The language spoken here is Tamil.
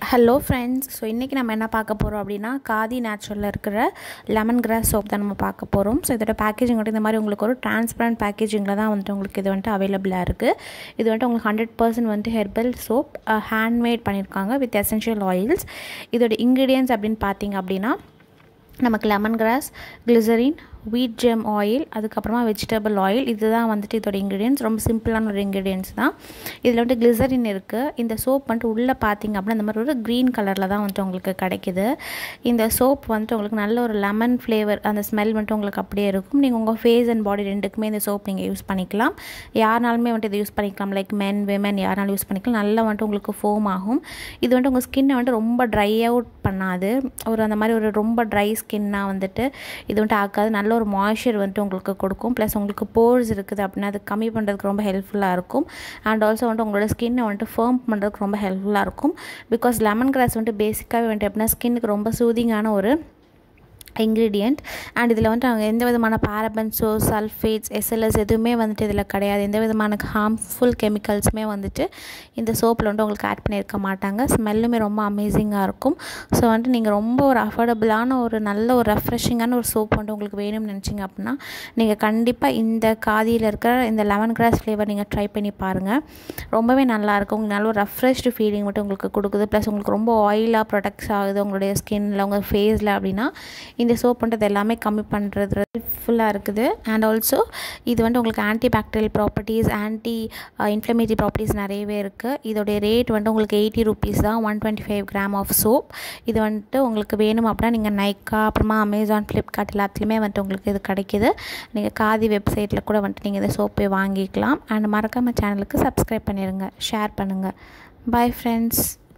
ஹலோ ஃப்ரெண்ட்ஸ் ஸோ இன்றைக்கி நம்ம என்ன பார்க்க போகிறோம் அப்படின்னா காதி நேச்சுரலில் இருக்கிற லெமன் கிராஸ் சோப் தான் நம்ம பார்க்க போகிறோம் ஸோ இதோட பேக்கேஜிங் வந்துட்டு இந்த மாதிரி உங்களுக்கு ஒரு டிரான்ஸ்பரண்ட் பேக்கேஜிங்கில் தான் வந்துட்டு உங்களுக்கு இது வந்துட்டு அவைலபிளாக இருக்குது இது வந்துட்டு உங்களுக்கு ஹண்ட்ரட் பர்சன்ட் வந்துட்டு ஹெர்பல் சோப் ஹேண்ட்மேட் பண்ணியிருக்காங்க வித் எசென்ஷியல் ஆயில்ஸ் இதோட இன்க்ரீடியன்ஸ் அப்படின்னு பார்த்தீங்க அப்படின்னா நமக்கு lemon grass glycerin wheat germ oil அதுக்கப்புறமா வெஜிடபிள் ஆயில் இதுதான் வந்துட்டு இதோட இன்க்ரீடியன்ஸ் ரொம்ப சிம்பிளான ஒரு இன்க்ரீடியன்ஸ் தான் இதில் வந்துட்டு கிளிசரின் இருக்குது இந்த சோப் வந்துட்டு உள்ளே பார்த்தீங்க அப்படின்னா இந்த மாதிரி ஒரு க்ரீன் கலரில் தான் வந்துட்டு உங்களுக்கு கிடைக்குது இந்த சோப் வந்துட்டு உங்களுக்கு நல்ல ஒரு லெமன் ஃப்ளேவர் அந்த ஸ்மெல் வந்துட்டு உங்களுக்கு அப்படியே இருக்கும் நீங்கள் உங்கள் ஃபேஸ் அண்ட் பாடி ரெண்டுக்குமே இந்த சோப் நீங்கள் யூஸ் பண்ணிக்கலாம் யாருனாலுமே வந்துட்டு இதை யூஸ் பண்ணிக்கலாம் லைக் மென் விமன் யாருனாலும் யூஸ் பண்ணிக்கலாம் நல்லா வந்துட்டு உங்களுக்கு ஃபோம் ஆகும் இது வந்துட்டு உங்கள் ஸ்கின்னை வந்துட்டு ரொம்ப ட்ரை அவுட் பண்ணாது ஒரு அந்த மாதிரி ஒரு ரொம்ப ட்ரை ஸ்கின்னாக வந்துட்டு இது வந்துட்டு ஆக்காது நல்ல ஒரு மாய்ஸ்சர் வந்துட்டு உங்களுக்கு கொடுக்கும் ப்ளஸ் உங்களுக்கு போர்ஸ் இருக்குது அப்படின்னா அது கம்மி பண்ணுறதுக்கு ரொம்ப ஹெல்ப்ஃபுல்லாக இருக்கும் அண்ட் ஆல்சோ வந்துட்டு உங்களோட ஸ்கின்னை வந்துட்டு ஃபேர்ம் பண்ணுறதுக்கு ரொம்ப ஹெல்ப்ஃபுல்லாக இருக்கும் பிகாஸ் லெமன் கிராஸ் வந்துட்டு பேசிக்காகவே வந்துட்டு எப்படின்னா ஸ்கின்னுக்கு ரொம்ப சூதிங்கான ஒரு இன்க்ரீடியண்ட் அண்ட் இதில் வந்துட்டு அவங்க எந்த விதமான பேரபன்ஸோ சல்ஃபேட்ஸ் எஸ்எல்எஸ் எதுவுமே வந்துட்டு இதில் கிடையாது எந்த விதமான ஹார்ம்ஃபுல் கெமிக்கல்ஸுமே வந்துட்டு இந்த சோப்பில் வந்துட்டு உங்களுக்கு ஆட் பண்ணியிருக்க மாட்டாங்க ஸ்மெல்லுமே ரொம்ப அமேசிங்காக இருக்கும் ஸோ வந்துட்டு நீங்கள் ரொம்ப ஒரு அஃபோர்டபுளான ஒரு நல்ல ஒரு ரெஃப்ரெஷிங்கான ஒரு சோப் வந்துட்டு உங்களுக்கு வேணும்னு நினச்சிங்க அப்படின்னா நீங்கள் கண்டிப்பாக இந்த காதியில் இருக்கிற இந்த லெமன் கிராஸ் ஃப்ளேவர் நீங்கள் ட்ரை பண்ணி பாருங்கள் ரொம்பவே நல்லாயிருக்கும் உங்களுக்கு நல்ல ஒரு ரெஃப்ரெஷ்டு ஃபீலிங் மட்டும் உங்களுக்கு கொடுக்குது ப்ளஸ் உங்களுக்கு ரொம்ப ஆயிலாக ப்ரொடெக்ட்ஸ் ஆகுது உங்களுடைய ஸ்கின்னில் உங்கள் ஃபேஸில் அப்படின்னா இந்த சோப் வந்துட்டு எல்லாமே கம்மி பண்ணுறது ஃபுல்லாக இருக்குது அண்ட் ஆல்சோ இது வந்துட்டு உங்களுக்கு anti bacterial properties anti inflammatory properties நிறையவே இருக்குது இதோடைய ரேட் வந்துட்டு உங்களுக்கு எயிட்டி ருபீஸ் தான் one twenty five gram of soap இது வந்துட்டு உங்களுக்கு வேணும் அப்படின்னா நீங்கள் நைக்கா அப்புறமா அமேசான் ஃப்ளிப்கார்ட் எல்லாத்துலேயுமே வந்துட்டு உங்களுக்கு இது கிடைக்கிது நீங்கள் காதி வெப்சைட்டில் கூட வந்துட்டு நீங்கள் இந்த சோப்பை வாங்கிக்கலாம் அண்ட் மறக்காமல் சேனலுக்கு சப்ஸ்கிரைப் பண்ணிடுங்க ஷேர் பண்ணுங்கள் பாய் ஃப்ரெண்ட்ஸ்